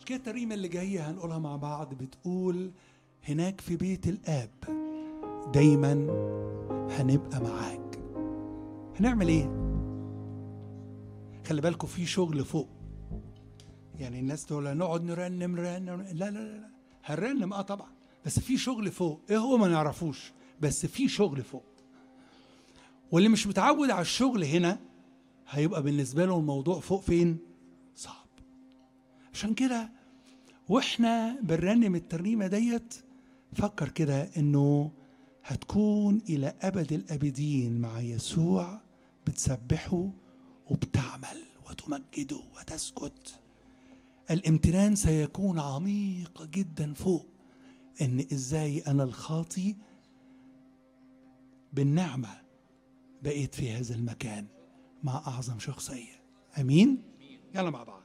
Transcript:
كده التريمة اللي جاية هنقولها مع بعض بتقول هناك في بيت الآب دايما هنبقى معاك هنعمل ايه؟ خلي بالكم في شغل فوق يعني الناس تقول نقعد نرنم نرنم لا لا لا, لا. هنرنم اه طبعا بس في شغل فوق ايه هو ما نعرفوش بس في شغل فوق واللي مش متعود على الشغل هنا هيبقى بالنسبه له الموضوع فوق فين صعب عشان كده واحنا بنرنم الترنيمه ديت فكر كده انه هتكون الى ابد الابدين مع يسوع بتسبحه وبتعمل وتمجده وتسكت الامتنان سيكون عميق جدا فوق ان ازاي انا الخاطي بالنعمه بقيت في هذا المكان مع اعظم شخصيه امين يلا مع بعض